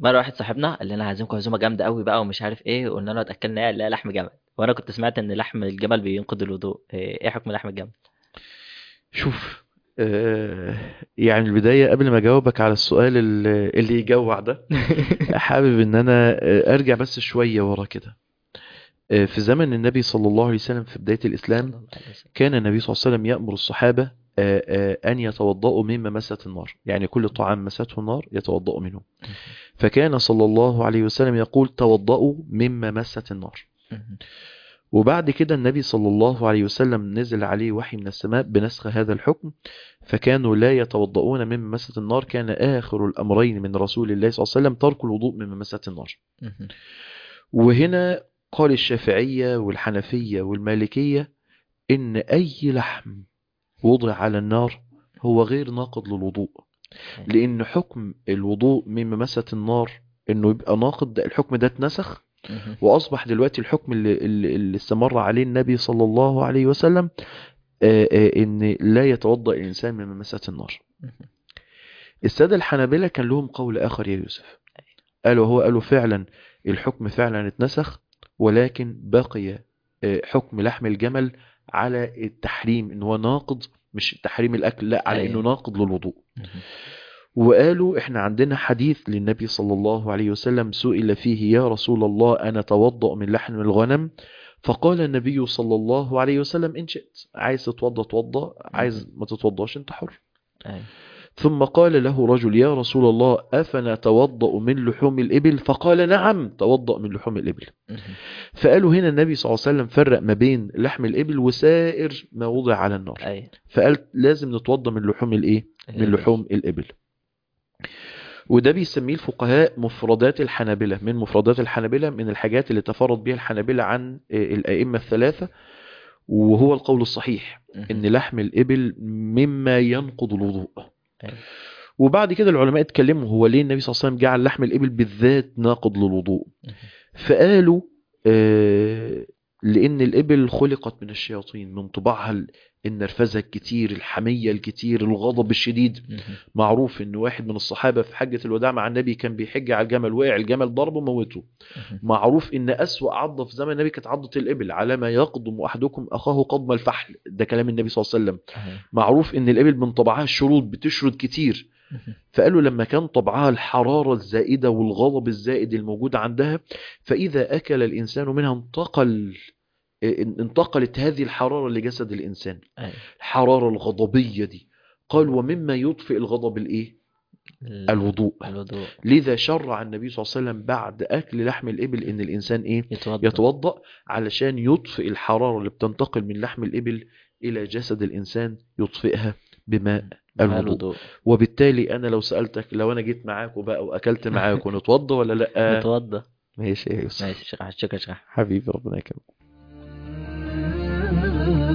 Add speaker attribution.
Speaker 1: مره واحد صاحبنا قال لنا عايزينكم عزومه جامده قوي بقى ومش عارف ايه قلنا له اتاكلنا ايه لا لحم جمل وانا كنت سمعت ان لحم الجمل بينقض الوضوء ايه إيه حكم لحم الجمل
Speaker 2: شوف آه، يعني البداية قبل ما أجاوبك على السؤال اللي اللي يجوع ده حابب إن أنا آه، أرجع بس شوية ورا كده آه، في زمن النبي صلى الله عليه وسلم في بداية الإسلام
Speaker 1: صلى الله عليه وسلم.
Speaker 2: كان النبي صلى الله عليه وسلم يأمر الصحابة آه، آه، أن يتوضأوا مما مست النار يعني كل طعام مسته النار يتوضأوا منه فكان صلى الله عليه وسلم يقول توضأوا مما مست النار
Speaker 1: مهم.
Speaker 2: وبعد كده النبي صلى الله عليه وسلم نزل عليه وحي من السماء بنسخ هذا الحكم فكانوا لا يتوضؤون مما مست النار كان آخر الأمرين من رسول الله صلى الله عليه وسلم ترك الوضوء مما مست النار
Speaker 1: مهم.
Speaker 2: وهنا قال الشافعية والحنفية والمالكية إن أي لحم وضع على النار هو غير ناقض للوضوء لأن حكم الوضوء مما مست النار إنه يبقى ناقض ده الحكم ده اتنسخ
Speaker 1: مهم.
Speaker 2: واصبح دلوقتي الحكم اللي, اللي اللي استمر عليه النبي صلى الله عليه وسلم آه، آه، ان لا يتوضا الانسان مما مست النار
Speaker 1: مهم.
Speaker 2: الساده الحنابلة كان لهم قول اخر يا يوسف قالوا هو قالوا فعلا الحكم فعلا اتنسخ ولكن بقي آه، حكم لحم الجمل على التحريم ان هو ناقض مش تحريم الاكل لا على
Speaker 1: أيوة.
Speaker 2: انه ناقض للوضوء
Speaker 1: مهم.
Speaker 2: وقالوا احنا عندنا حديث للنبي صلى الله عليه وسلم سئل فيه يا رسول الله انا اتوضا من لحم الغنم فقال النبي صلى الله عليه وسلم ان شئت عايز تتوضا توضا عايز ما تتوضاش انت حر
Speaker 1: أيوة.
Speaker 2: ثم قال له رجل يا رسول الله افنتوضا من لحوم الابل فقال نعم توضا من لحوم الابل
Speaker 1: مهم.
Speaker 2: فقالوا هنا النبي صلى الله عليه وسلم فرق ما بين لحم الابل وسائر ما وضع على النار
Speaker 1: أيوة.
Speaker 2: فقال لازم نتوضا من لحوم الايه من لحوم الإبل وده بيسميه الفقهاء مفردات الحنابلة من مفردات الحنابلة من الحاجات اللي تفرد بها الحنابلة عن آه، الأئمة الثلاثة وهو القول الصحيح
Speaker 1: مهم.
Speaker 2: إن لحم الإبل مما ينقض الوضوء
Speaker 1: أيوة.
Speaker 2: وبعد كده العلماء اتكلموا هو ليه النبي صلى الله عليه وسلم جعل لحم الإبل بالذات ناقض للوضوء
Speaker 1: مهم.
Speaker 2: فقالوا آه، لأن الإبل خلقت من الشياطين من طباعها ال- النرفزة الكتير الحمية الكتير الغضب الشديد
Speaker 1: مهم.
Speaker 2: معروف ان واحد من الصحابة في حجة الوداع مع النبي كان بيحج على الجمل وقع الجمل ضربه موته
Speaker 1: مهم.
Speaker 2: معروف ان اسوأ عضة في زمن النبي كانت عضة الابل على ما يقدم احدكم اخاه قضم الفحل ده كلام النبي صلى الله عليه وسلم
Speaker 1: أيوة.
Speaker 2: معروف ان الابل من طبعها الشرود بتشرد كتير
Speaker 1: مهم.
Speaker 2: فقالوا لما كان طبعها الحرارة الزائدة والغضب الزائد الموجود عندها فإذا أكل الإنسان منها انتقل انتقلت هذه الحرارة لجسد الإنسان
Speaker 1: أيوة.
Speaker 2: الحرارة الغضبية دي قال ومما يطفئ الغضب الإيه
Speaker 1: ال-
Speaker 2: الوضوء
Speaker 1: الوضوء
Speaker 2: لذا شرع النبي صلى الله عليه وسلم بعد أكل لحم الإبل إن الإنسان إيه
Speaker 1: يتوضأ
Speaker 2: يتوضأ علشان يطفئ الحرارة اللي بتنتقل من لحم الإبل إلى جسد الإنسان يطفئها بماء
Speaker 1: مع
Speaker 2: الوضوء
Speaker 1: الوضوء
Speaker 2: وبالتالي أنا لو سألتك لو أنا جيت معاك بقى وأكلت معاك ونتوضى ولا لأ
Speaker 1: نتوضأ
Speaker 2: ماشي يا يوسف
Speaker 1: ماشي شكرا شكرا شكرا
Speaker 2: حبيبي ربنا يكرمك